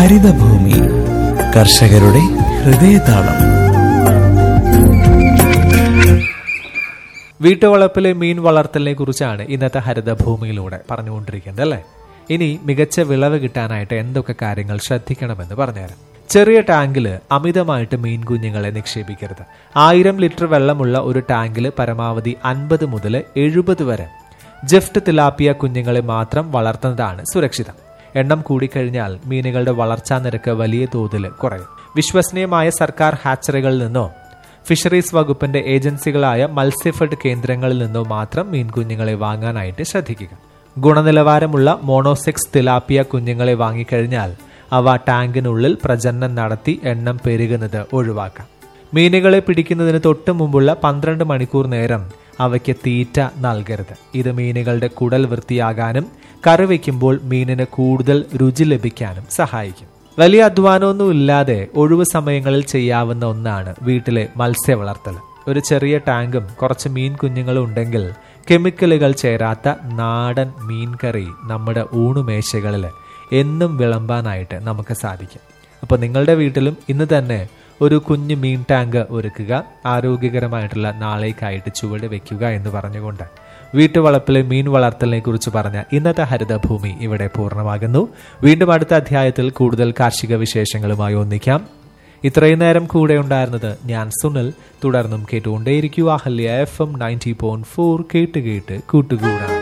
ഹരിതഭൂമി കർഷകരുടെ ഹൃദയതാളം വീട്ടുവളപ്പിലെ മീൻ വളർത്തലിനെ കുറിച്ചാണ് ഇന്നത്തെ ഹരിതഭൂമിയിലൂടെ പറഞ്ഞുകൊണ്ടിരിക്കുന്നത് അല്ലേ ഇനി മികച്ച വിളവ് കിട്ടാനായിട്ട് എന്തൊക്കെ കാര്യങ്ങൾ ശ്രദ്ധിക്കണമെന്ന് പറഞ്ഞുതരാം ചെറിയ ടാങ്കിൽ അമിതമായിട്ട് മീൻ കുഞ്ഞുങ്ങളെ നിക്ഷേപിക്കരുത് ആയിരം ലിറ്റർ വെള്ളമുള്ള ഒരു ടാങ്കിൽ പരമാവധി അൻപത് മുതൽ എഴുപത് വരെ ജെഫ്റ്റ് തിലാപ്പിയ കുഞ്ഞുങ്ങളെ മാത്രം വളർത്തുന്നതാണ് സുരക്ഷിതം എണ്ണം കൂടിക്കഴിഞ്ഞാൽ മീനുകളുടെ വളർച്ചാ നിരക്ക് വലിയ തോതിൽ കുറയും വിശ്വസനീയമായ സർക്കാർ ഹാച്ചറികളിൽ നിന്നോ ഫിഷറീസ് വകുപ്പിന്റെ ഏജൻസികളായ മത്സ്യഫെഡ് കേന്ദ്രങ്ങളിൽ നിന്നോ മാത്രം മീൻകുഞ്ഞുങ്ങളെ വാങ്ങാനായിട്ട് ശ്രദ്ധിക്കുക ഗുണനിലവാരമുള്ള മോണോസെക്സ് തിലാപ്പിയ കുഞ്ഞുങ്ങളെ വാങ്ങിക്കഴിഞ്ഞാൽ അവ ടാങ്കിനുള്ളിൽ പ്രജനനം നടത്തി എണ്ണം പെരുകുന്നത് ഒഴിവാക്കാം മീനുകളെ പിടിക്കുന്നതിന് തൊട്ട് മുമ്പുള്ള പന്ത്രണ്ട് മണിക്കൂർ നേരം അവയ്ക്ക് തീറ്റ നൽകരുത് ഇത് മീനുകളുടെ കുടൽ വൃത്തിയാകാനും കറി വയ്ക്കുമ്പോൾ മീനിന് കൂടുതൽ രുചി ലഭിക്കാനും സഹായിക്കും വലിയ അധ്വാനമൊന്നും ഇല്ലാതെ ഒഴിവു സമയങ്ങളിൽ ചെയ്യാവുന്ന ഒന്നാണ് വീട്ടിലെ മത്സ്യ വളർത്തൽ ഒരു ചെറിയ ടാങ്കും കുറച്ച് മീൻ കുഞ്ഞുങ്ങളും ഉണ്ടെങ്കിൽ കെമിക്കലുകൾ ചേരാത്ത നാടൻ മീൻ കറി നമ്മുടെ ഊണുമേശകളിൽ എന്നും വിളമ്പാനായിട്ട് നമുക്ക് സാധിക്കും അപ്പോൾ നിങ്ങളുടെ വീട്ടിലും ഇന്ന് തന്നെ ഒരു കുഞ്ഞു മീൻ ടാങ്ക് ഒരുക്കുക ആരോഗ്യകരമായിട്ടുള്ള നാളേക്കായിട്ട് ചുവട് വെക്കുക എന്ന് പറഞ്ഞുകൊണ്ട് വീട്ടുവളപ്പിലെ മീൻ വളർത്തലിനെ കുറിച്ച് പറഞ്ഞ ഇന്നത്തെ ഹരിതഭൂമി ഇവിടെ പൂർണ്ണമാകുന്നു വീണ്ടും അടുത്ത അധ്യായത്തിൽ കൂടുതൽ കാർഷിക വിശേഷങ്ങളുമായി ഒന്നിക്കാം ഇത്രയും നേരം കൂടെ ഉണ്ടായിരുന്നത് ഞാൻ സുനിൽ തുടർന്നും കേട്ടുകൊണ്ടേയിരിക്കുക Ahalya F M ninety point four കേട്ട് കേട്ട് കൂട്ടുകൂടാം